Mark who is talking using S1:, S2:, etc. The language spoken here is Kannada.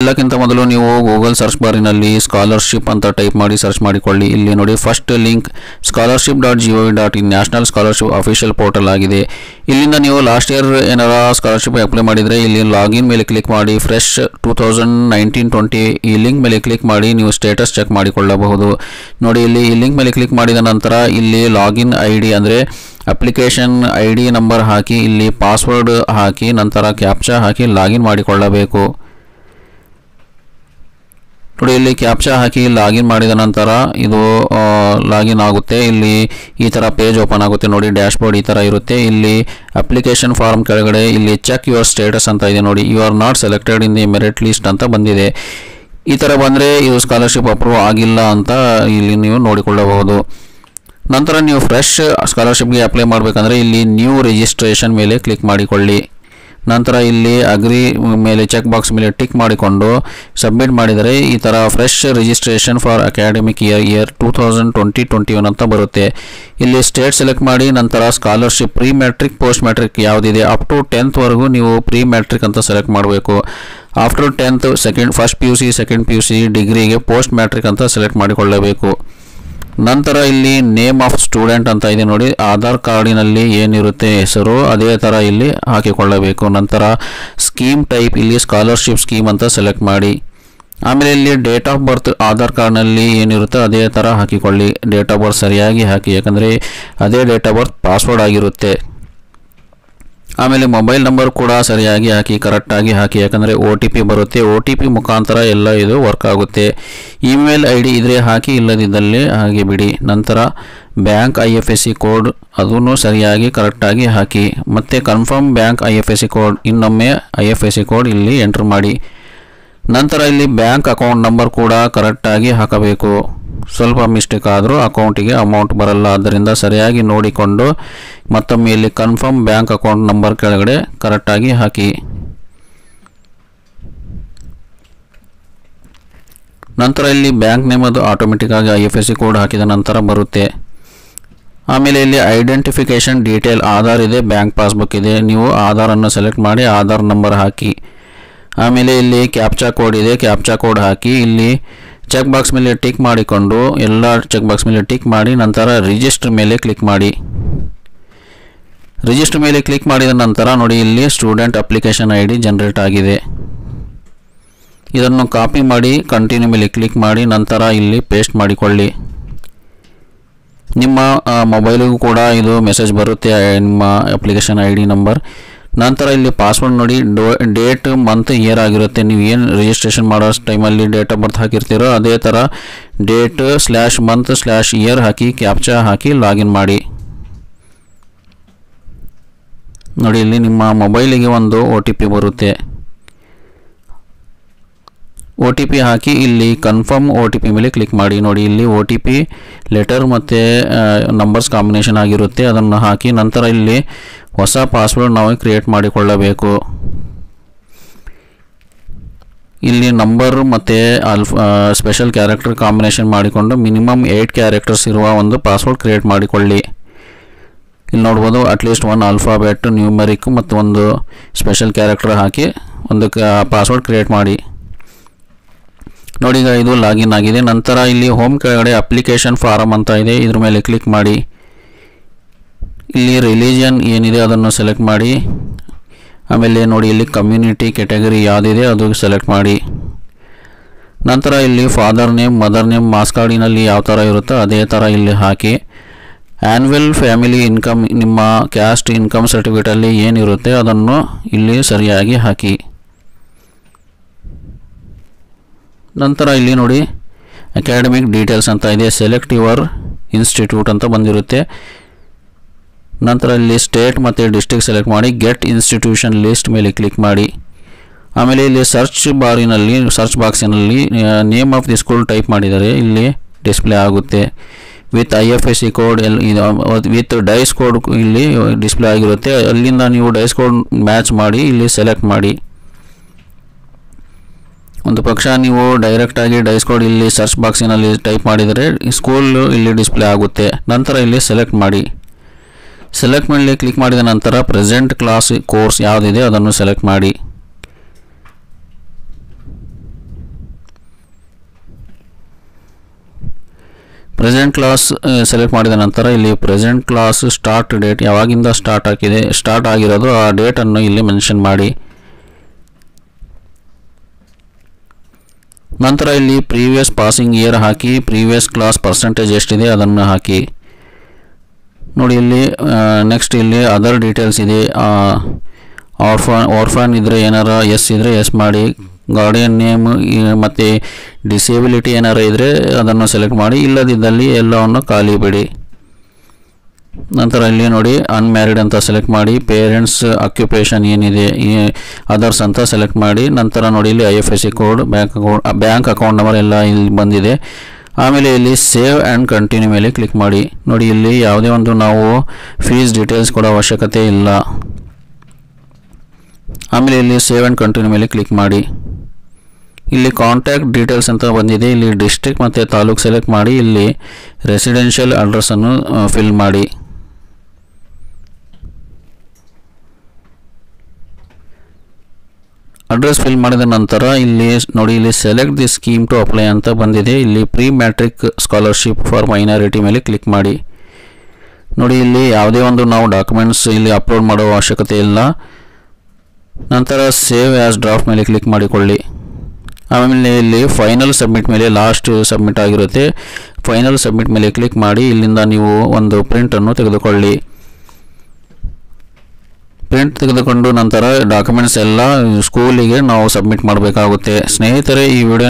S1: ಎಲ್ಲಕ್ಕಿಂತ ಮೊದಲು ನೀವು ಗೂಗಲ್ ಸರ್ಚ್ ಬಾರಿನಲ್ಲಿ ಸ್ಕಾಲರ್ಶಿಪ್ ಅಂತ ಟೈಪ್ ಮಾಡಿ ಸರ್ಚ್ ಮಾಡಿಕೊಳ್ಳಿ ಇಲ್ಲಿ ನೋಡಿ first link scholarship dot G O V dot in national scholarship official portal ಆಗಿದೆ ಇಲ್ಲಿಂದ ನೀವು ಲಾಸ್ಟ್ ಇಯರ್ ಏನಾರ ಸ್ಕಾಲರ್ಶಿಪ್ ಅಪ್ಲೈ ಮಾಡಿದರೆ ಇಲ್ಲಿ ಲಾಗಿನ್ ಮೇಲೆ ಕ್ಲಿಕ್ ಮಾಡಿ fresh two thousand nineteen twenty ಈ ಲಿಂಕ್ ಮೇಲೆ ಕ್ಲಿಕ್ ಮಾಡಿ ನೀವು ಸ್ಟೇಟಸ್ ಚೆಕ್ ಮಾಡಿಕೊಳ್ಳಬಹುದು ನೋಡಿ ಇಲ್ಲಿ ಈ ಲಿಂಕ್ ಮೇಲೆ ಕ್ಲಿಕ್ ಮಾಡಿದ ನಂತರ ಇಲ್ಲಿ ಲಾಗಿನ್ ಐ ಡಿ ಅಂದರೆ ಅಪ್ಲಿಕೇಶನ್ ಐ ಡಿ ನಂಬರ್ ಹಾಕಿ ಇಲ್ಲಿ ಪಾಸ್ವರ್ಡ್ ಹಾಕಿ ನಂತರ ಕ್ಯಾಪ್ಚಾ ಹಾಕಿ ಲಾಗಿನ್ ಮಾಡಿಕೊಳ್ಳಬೇಕು ನೋಡಿ ಇಲ್ಲಿ ಕ್ಯಾಪ್ಚಾ ಹಾಕಿ ಲಾಗಿನ್ ಮಾಡಿದ ನಂತರ ಇದು ಲಾಗಿನ್ ಆಗುತ್ತೆ ಇಲ್ಲಿ ಈ ಥರ ಪೇಜ್ ಓಪನ್ ಆಗುತ್ತೆ ನೋಡಿ ಡ್ಯಾಶ್ಬೋರ್ಡ್ ಈ ಥರ ಇರುತ್ತೆ ಇಲ್ಲಿ ಅಪ್ಲಿಕೇಶನ್ ಫಾರ್ಮ್ ಕೆಳಗಡೆ ಇಲ್ಲಿ ಚೆಕ್ ಯುವರ್ ಸ್ಟೇಟಸ್ ಅಂತ ಇದೆ ನೋಡಿ you are not selected in the merit list ಅಂತ ಬಂದಿದೆ ಈ ಥರ ಬಂದರೆ ಇದು ಸ್ಕಾಲರ್ಶಿಪ್ ಅಪ್ರೂವ್ ಆಗಿಲ್ಲ ಅಂತ ಇಲ್ಲಿ ನೀವು ನೋಡಿಕೊಳ್ಳಬಹುದು ನಂತರ ನೀವು ಫ್ರೆಶ್ ಸ್ಕಾಲರ್ಶಿಪ್ಗೆ ಅಪ್ಲೈ ಮಾಡಬೇಕಂದ್ರೆ ಇಲ್ಲಿ ನ್ಯೂ ರಿಜಿಸ್ಟ್ರೇಷನ್ ಮೇಲೆ ಕ್ಲಿಕ್ ಮಾಡಿಕೊಳ್ಳಿ ನಂತರ ಇಲ್ಲಿ ಅಗ್ರಿ ಮೇಲೆ ಚೆಕ್ ಬಾಕ್ಸ್ ಮೇಲೆ ಟಿಕ್ ಮಾಡಿಕೊಂಡು ಸಬ್ಮಿಟ್ ಮಾಡಿದರೆ ಈ ಥರ fresh registration for academic year year two thousand twenty twenty one ಅಂತ ಬರುತ್ತೆ ಇಲ್ಲಿ ಸ್ಟೇಟ್ ಸೆಲೆಕ್ಟ್ ಮಾಡಿ ನಂತರ scholarship pre matric post matric ಯಾವುದಿದೆ ಅಪ್ ಟು ಟೆಂತ್ವರೆಗೂ ನೀವು ಪ್ರೀ ಮ್ಯಾಟ್ರಿಕ್ ಅಂತ ಸೆಲೆಕ್ಟ್ ಮಾಡಬೇಕು after tenth second first P U C second P U C ಡಿಗ್ರಿಗೆ ಪೋಸ್ಟ್ ಮ್ಯಾಟ್ರಿಕ್ ಅಂತ ಸೆಲೆಕ್ಟ್ ಮಾಡಿಕೊಳ್ಳಬೇಕು ನಂತರ ಇಲ್ಲಿ ನೇಮ್ ಆಫ್ ಸ್ಟೂಡೆಂಟ್ ಅಂತ ಇದೆ ನೋಡಿ ಆಧಾರ್ ಕಾರ್ಡಿನಲ್ಲಿ ಏನಿರುತ್ತೆ ಹೆಸರು ಅದೇ ಥರ ಇಲ್ಲಿ ಹಾಕಿಕೊಳ್ಳಬೇಕು ನಂತರ ಸ್ಕೀಮ್ ಟೈಪ್ ಇಲ್ಲಿ ಸ್ಕಾಲರ್ಶಿಪ್ ಸ್ಕೀಮ್ ಅಂತ ಸೆಲೆಕ್ಟ್ ಮಾಡಿ ಆಮೇಲೆ ಇಲ್ಲಿ ಡೇಟ್ ಆಫ್ ಬರ್ತ್ ಆಧಾರ್ ಕಾರ್ಡ್ನಲ್ಲಿ ಏನಿರುತ್ತೆ ಅದೇ ಥರ ಹಾಕಿಕೊಳ್ಳಿ ಡೇಟ್ ಆಫ್ ಬರ್ತ್ ಸರಿಯಾಗಿ ಹಾಕಿ ಯಾಕಂದರೆ ಅದೇ ಡೇಟ್ ಆಫ್ ಬರ್ತ್ ಪಾಸ್ವರ್ಡ್ ಆಗಿರುತ್ತೆ ಆಮೇಲೆ ಮೊಬೈಲ್ ನಂಬರ್ ಕೂಡ ಸರಿಯಾಗಿ ಹಾಕಿ ಕರೆಕ್ಟಾಗಿ ಹಾಕಿ ಯಾಕಂದರೆ ಒ ಟಿ ಪಿ ಬರುತ್ತೆ ಒ ಟಿ ಪಿ ಮುಖಾಂತರ ಎಲ್ಲ ಇದು ವರ್ಕ್ ಆಗುತ್ತೆ ಇಮೇಲ್ ಐ ಡಿ ಇದ್ರೆ ಹಾಕಿ ಇಲ್ಲದಿದ್ದಲ್ಲಿ ಹಾಗೆ ಬಿಡಿ ನಂತರ bank I F S C code ಅದನ್ನು ಸರಿಯಾಗಿ ಕರೆಕ್ಟಾಗಿ ಹಾಕಿ ಮತ್ತು confirm bank I F S C code ಇನ್ನೊಮ್ಮೆ I F S C code ಇಲ್ಲಿ ಎಂಟ್ರ್ ಮಾಡಿ ನಂತರ ಇಲ್ಲಿ ಬ್ಯಾಂಕ್ ಅಕೌಂಟ್ ನಂಬರ್ ಕೂಡ ಕರೆಕ್ಟಾಗಿ ಹಾಕಬೇಕು ಸ್ವಲ್ಪ ಮಿಸ್ಟೇಕ್ ಆದರೂ ಅಕೌಂಟಿಗೆ ಅಮೌಂಟ್ ಬರಲ್ಲ ಆದ್ದರಿಂದ ಸರಿಯಾಗಿ ನೋಡಿಕೊಂಡು ಮತ್ತೊಮ್ಮೆ ಇಲ್ಲಿ ಕನ್ಫರ್ಮ್ ಬ್ಯಾಂಕ್ ಅಕೌಂಟ್ ನಂಬರ್ ಕೆಳಗಡೆ ಕರೆಕ್ಟಾಗಿ ಹಾಕಿ ನಂತರ ಇಲ್ಲಿ ಬ್ಯಾಂಕ್ ನೇಮ್ ಅದು ಆಟೋಮೆಟಿಕ್ಕಾಗಿ I F S C code ಹಾಕಿದ ನಂತರ ಬರುತ್ತೆ ಆಮೇಲೆ ಇಲ್ಲಿ ಐಡೆಂಟಿಫಿಕೇಷನ್ ಡೀಟೇಲ್ ಆಧಾರ್ ಇದೆ ಬ್ಯಾಂಕ್ ಪಾಸ್ಬುಕ್ ಇದೆ ನೀವು ಆಧಾರನ್ನು ಸೆಲೆಕ್ಟ್ ಮಾಡಿ ಆಧಾರ್ ನಂಬರ್ ಹಾಕಿ ಆಮೇಲೆ ಇಲ್ಲಿ ಕ್ಯಾಪ್ಚಾ ಕೋಡ್ ಇದೆ ಕ್ಯಾಪ್ಚಾ ಕೋಡ್ ಹಾಕಿ ಇಲ್ಲಿ ಚೆಕ್ ಬಾಕ್ಸ್ ಮೇಲೆ ಟಿಕ್ ಮಾಡಿಕೊಂಡು ಎಲ್ಲ ಚೆಕ್ ಬಾಕ್ಸ್ ಮೇಲೆ ಟಿಕ್ ಮಾಡಿ ನಂತರ ರಿಜಿಸ್ಟರ್ ಮೇಲೆ ಕ್ಲಿಕ್ ಮಾಡಿ ರಿಜಿಸ್ಟರ್ ಮೇಲೆ ಕ್ಲಿಕ್ ಮಾಡಿದ ನಂತರ ನೋಡಿ ಇಲ್ಲಿ student application I D generate ಆಗಿದೆ ಇದನ್ನು ಕಾಪಿ ಮಾಡಿ ಕಂಟಿನ್ಯೂ ಮೇಲೆ ಕ್ಲಿಕ್ ಮಾಡಿ ನಂತರ ಇಲ್ಲಿ ಪೇಸ್ಟ್ ಮಾಡಿಕೊಳ್ಳಿ ನಿಮ್ಮ ಮೊಬೈಲಿಗೂ ಕೂಡ ಇದು ಮೆಸೇಜ್ ಬರುತ್ತೆ ನಿಮ್ಮ ಅಪ್ಲಿಕೇಶನ್ ಐ ಡಿ ನಂಬರ್ ನಂತರ ಇಲ್ಲಿ ಪಾಸ್ವರ್ಡ್ ನೋಡಿ ಡೋ ಡೇಟ್ ಮಂತ್ ಇಯರ್ ಆಗಿರುತ್ತೆ ನೀವು ಏನು ರಿಜಿಸ್ಟ್ರೇಷನ್ ಮಾಡೋ ಟೈಮಲ್ಲಿ ಡೇಟ್ ಆಫ್ ಬರ್ತ್ ಹಾಕಿರ್ತೀರೋ ಅದೇ ಥರ date slash month slash year ಹಾಕಿ ಕ್ಯಾಪ್ಚಾ ಹಾಕಿ ಲಾಗಿನ್ ಮಾಡಿ ನೋಡಿ ಇಲ್ಲಿ ನಿಮ್ಮ ಮೊಬೈಲಿಗೆ ಒಂದು ಒ ಟಿ ಪಿ ಬರುತ್ತೆ ಒ ಟಿ ಪಿ ಹಾಕಿ ಇಲ್ಲಿ ಕನ್ಫರ್ಮ್ ಒ ಟಿ ಪಿ ಮೇಲೆ ಕ್ಲಿಕ್ ಮಾಡಿ ನೋಡಿ ಇಲ್ಲಿ ಒ ಟಿ ಪಿ ಲೆಟರ್ ಮತ್ತು ನಂಬರ್ಸ್ ಕಾಂಬಿನೇಷನ್ ಆಗಿರುತ್ತೆ ಅದನ್ನು ಹಾಕಿ ನಂತರ ಇಲ್ಲಿ ಹೊಸ ಪಾಸ್ವರ್ಡ್ ನಾವು ಕ್ರಿಯೇಟ್ ಮಾಡಿಕೊಳ್ಳಬೇಕು ಇಲ್ಲಿ ನಂಬರ್ ಮತ್ತು ಅಲ್ಫ ಸ್ಪೆಷಲ್ ಕ್ಯಾರೆಕ್ಟರ್ ಕಾಂಬಿನೇಷನ್ ಮಾಡಿಕೊಂಡು ಮಿನಿಮಮ್ ಏಯ್ಟ್ ಕ್ಯಾರೆಕ್ಟರ್ಸ್ ಇರುವ ಒಂದು ಪಾಸ್ವರ್ಡ್ ಕ್ರಿಯೇಟ್ ಮಾಡಿಕೊಳ್ಳಿ ಇಲ್ಲಿ ನೋಡ್ಬೋದು ಅಟ್ಲೀಸ್ಟ್ ಒನ್ ಆಲ್ಫಾಬೆಟ್ ನ್ಯೂಮರಿಕ್ ಮತ್ತು ಒಂದು ಸ್ಪೆಷಲ್ ಕ್ಯಾರೆಕ್ಟರ್ ಹಾಕಿ ಒಂದು ಪಾಸ್ವರ್ಡ್ ಕ್ರಿಯೇಟ್ ಮಾಡಿ ನೋಡಿ ಈಗ ಇದು ಲಾಗಿನ್ ಆಗಿದೆ ನಂತರ ಇಲ್ಲಿ ಹೋಮ್ ಕೆಳಗಡೆ ಅಪ್ಲಿಕೇಶನ್ ಫಾರಮ್ ಅಂತ ಇದೆ ಇದ್ರ ಮೇಲೆ ಕ್ಲಿಕ್ ಮಾಡಿ ಇಲ್ಲಿ ರಿಲಿಜಿಯನ್ ಏನಿದೆ ಅದನ್ನು ಸೆಲೆಕ್ಟ್ ಮಾಡಿ ಆಮೇಲೆ ನೋಡಿ ಇಲ್ಲಿ ಕಮ್ಯುನಿಟಿ ಕೆಟಗರಿ ಯಾವುದಿದೆ ಅದು ಸೆಲೆಕ್ಟ್ ಮಾಡಿ ನಂತರ ಇಲ್ಲಿ father name mother name marks ಕಾರ್ಡಿನಲ್ಲಿ ಯಾವ ಥರ ಇರುತ್ತೋ ಅದೇ ಥರ ಇಲ್ಲಿ ಹಾಕಿ ಆ್ಯನ್ಯುವಲ್ ಫ್ಯಾಮಿಲಿ ಇನ್ಕಮ್ ನಿಮ್ಮ ಕ್ಯಾಸ್ಟ್ ಇನ್ಕಮ್ ಸರ್ಟಿಫಿಕೇಟಲ್ಲಿ ಏನಿರುತ್ತೆ ಅದನ್ನು ಇಲ್ಲಿ ಸರಿಯಾಗಿ ಹಾಕಿ ನಂತರ ಇಲ್ಲಿ ನೋಡಿ ಅಕಾಡೆಮಿಕ್ ಡೀಟೇಲ್ಸ್ ಅಂತ ಇದೆ ಸೆಲೆಕ್ಟ್ ಯುವರ್ ಇನ್ಸ್ಟಿಟ್ಯೂಟ್ ಅಂತ ಬಂದಿರುತ್ತೆ ನಂತರ ಇಲ್ಲಿ ಸ್ಟೇಟ್ ಮತ್ತು ಡಿಸ್ಟ್ರಿಕ್ಟ್ ಸೆಲೆಕ್ಟ್ ಮಾಡಿ ಗೆಟ್ ಇನ್ಸ್ಟಿಟ್ಯೂಷನ್ ಲಿಸ್ಟ್ ಮೇಲೆ ಕ್ಲಿಕ್ ಮಾಡಿ ಆಮೇಲೆ ಇಲ್ಲಿ ಸರ್ಚ್ ಬಾರಿನಲ್ಲಿ ಸರ್ಚ್ ಬಾಕ್ಸಿನಲ್ಲಿ name of the school type ಮಾಡಿದರೆ ಇಲ್ಲಿ ಡಿಸ್ಪ್ಲೇ ಆಗುತ್ತೆ with I F S C code L with DISE code ಇಲ್ಲಿ ಡಿಸ್ಪ್ಲೇ ಆಗಿರುತ್ತೆ ಅಲ್ಲಿಂದ ನೀವು ಡೈಸ್ ಕೋಡ್ ಮ್ಯಾಚ್ ಮಾಡಿ ಇಲ್ಲಿ ಸೆಲೆಕ್ಟ್ ಮಾಡಿ ಒಂದು ಪಕ್ಷ ನೀವು ಡೈರೆಕ್ಟಾಗಿ ಡೈಸ್ ಕೋಡ್ ಇಲ್ಲಿ ಸರ್ಚ್ ಬಾಕ್ಸಿನಲ್ಲಿ ಟೈಪ್ ಮಾಡಿದರೆ ಸ್ಕೂಲ್ ಇಲ್ಲಿ ಡಿಸ್ಪ್ಲೇ ಆಗುತ್ತೆ ನಂತರ ಇಲ್ಲಿ ಸೆಲೆಕ್ಟ್ ಮಾಡಿ ಸೆಲೆಕ್ಟ್ ಮೇಲೆ ಕ್ಲಿಕ್ ಮಾಡಿದ ನಂತರ ಪ್ರೆಸೆಂಟ್ ಕ್ಲಾಸ್ ಕೋರ್ಸ್ ಯಾವುದಿದೆ ಅದನ್ನು ಸೆಲೆಕ್ಟ್ ಮಾಡಿ ಪ್ರೆಸೆಂಟ್ ಕ್ಲಾಸ್ ಸೆಲೆಕ್ಟ್ ಮಾಡಿದ ನಂತರ ಇಲ್ಲಿ ಪ್ರೆಸೆಂಟ್ ಕ್ಲಾಸ್ ಸ್ಟಾರ್ಟ್ ಡೇಟ್ ಯಾವಾಗಿಂದ ಸ್ಟಾರ್ಟ್ ಆಗಿದೆ ಸ್ಟಾರ್ಟ್ ಆಗಿರೋದು ಆ ಡೇಟನ್ನು ಇಲ್ಲಿ ಮೆನ್ಷನ್ ಮಾಡಿ ನಂತರ ಇಲ್ಲಿ ಪ್ರೀವಿಯಸ್ ಪಾಸಿಂಗ್ ಇಯರ್ ಹಾಕಿ ಪ್ರೀವಿಯಸ್ ಕ್ಲಾಸ್ ಪರ್ಸೆಂಟೇಜ್ ಎಷ್ಟಿದೆ ಅದನ್ನು ಹಾಕಿ ನೋಡಿ ಇಲ್ಲಿ ನೆಕ್ಸ್ಟ್ ಇಲ್ಲಿ ಅದರ್ ಡೀಟೇಲ್ಸ್ ಇದೆ ಆರ್ಫಾನ್ ಆರ್ಫಾನ್ ಇದ್ದರೆ ಏನಾರ ಎಸ್ ಇದ್ದರೆ ಎಸ್ ಮಾಡಿ ಗಾರ್ಡಿಯನ್ ನೇಮ್ ಮತ್ತು ಡಿಸೇಬಿಲಿಟಿ ಏನಾರ ಇದ್ದರೆ ಅದನ್ನು ಸೆಲೆಕ್ಟ್ ಮಾಡಿ ಇಲ್ಲದಿದ್ದಲ್ಲಿ ಎಲ್ಲವನ್ನು ಖಾಲಿ ಬಿಡಿ ನಂತರ ಇಲ್ಲಿ ನೋಡಿ ಅನ್ಮ್ಯಾರಿಡ್ ಅಂತ ಸೆಲೆಕ್ಟ್ ಮಾಡಿ ಪೇರೆಂಟ್ಸ್ ಅಕ್ಯುಪೇಷನ್ ಏನಿದೆ ಈ ಅದರ್ಸ್ ಅಂತ ಸೆಲೆಕ್ಟ್ ಮಾಡಿ ನಂತರ ನೋಡಿ ಇಲ್ಲಿ I F S C code bank account bank account number ಎಲ್ಲ ಇಲ್ಲಿ ಬಂದಿದೆ ಆಮೇಲೆ ಇಲ್ಲಿ ಸೇವ್ ಆ್ಯಂಡ್ ಕಂಟಿನ್ಯೂ ಮೇಲೆ ಕ್ಲಿಕ್ ಮಾಡಿ ನೋಡಿ ಇಲ್ಲಿ ಯಾವುದೇ ಒಂದು ನಾವು ಫೀಸ್ ಡೀಟೇಲ್ಸ್ ಕೊಡೋ ಅವಶ್ಯಕತೆ ಇಲ್ಲ ಆಮೇಲೆ ಇಲ್ಲಿ ಸೇವ್ ಆ್ಯಂಡ್ ಕಂಟಿನ್ಯೂ ಮೇಲೆ ಕ್ಲಿಕ್ ಮಾಡಿ ಇಲ್ಲಿ ಕಾಂಟ್ಯಾಕ್ಟ್ ಡೀಟೇಲ್ಸ್ ಅಂತ ಬಂದಿದೆ ಇಲ್ಲಿ ಡಿಸ್ಟ್ರಿಕ್ಟ್ ಮತ್ತು ತಾಲೂಕು ಸೆಲೆಕ್ಟ್ ಮಾಡಿ ಇಲ್ಲಿ ರೆಸಿಡೆನ್ಷಿಯಲ್ ಅಡ್ರೆಸ್ಸನ್ನು ಫಿಲ್ ಮಾಡಿ ಅಡ್ರೆಸ್ ಫಿಲ್ ಮಾಡಿದ ನಂತರ ಇಲ್ಲಿ ನೋಡಿ ಇಲ್ಲಿ select the scheme to apply ಅಂತ ಬಂದಿದೆ ಇಲ್ಲಿ pre matric scholarship for minority ಮೇಲೆ ಕ್ಲಿಕ್ ಮಾಡಿ ನೋಡಿ ಇಲ್ಲಿ ಯಾವುದೇ ಒಂದು ನಾವು ಡಾಕ್ಯುಮೆಂಟ್ಸ್ ಇಲ್ಲಿ ಅಪ್ಲೋಡ್ ಮಾಡೋ ಅವಶ್ಯಕತೆ ಇಲ್ಲ ನಂತರ ಸೇವ್ ಆ್ಯಸ್ ಡ್ರಾಫ್ಟ್ ಮೇಲೆ ಕ್ಲಿಕ್ ಮಾಡಿಕೊಳ್ಳಿ ಆಮೇಲೆ ಇಲ್ಲಿ ಫೈನಲ್ ಸಬ್ಮಿಟ್ ಮೇಲೆ ಲಾಸ್ಟ್ ಸಬ್ಮಿಟ್ ಆಗಿರುತ್ತೆ ಫೈನಲ್ ಸಬ್ಮಿಟ್ ಮೇಲೆ ಕ್ಲಿಕ್ ಮಾಡಿ ಇಲ್ಲಿಂದ ನೀವು ಒಂದು ಪ್ರಿಂಟನ್ನು ತೆಗೆದುಕೊಳ್ಳಿ ಪ್ರಿಂಟ್ ತೆಗೆದುಕೊಂಡು ನಂತರ ಡಾಕ್ಯುಮೆಂಟ್ಸ್ ಎಲ್ಲ ಸ್ಕೂಲಿಗೆ ನಾವು ಸಬ್ಮಿಟ್ ಮಾಡಬೇಕಾಗುತ್ತೆ ಸ್ನೇಹಿತರೆ ಈ ವಿಡಿಯೋ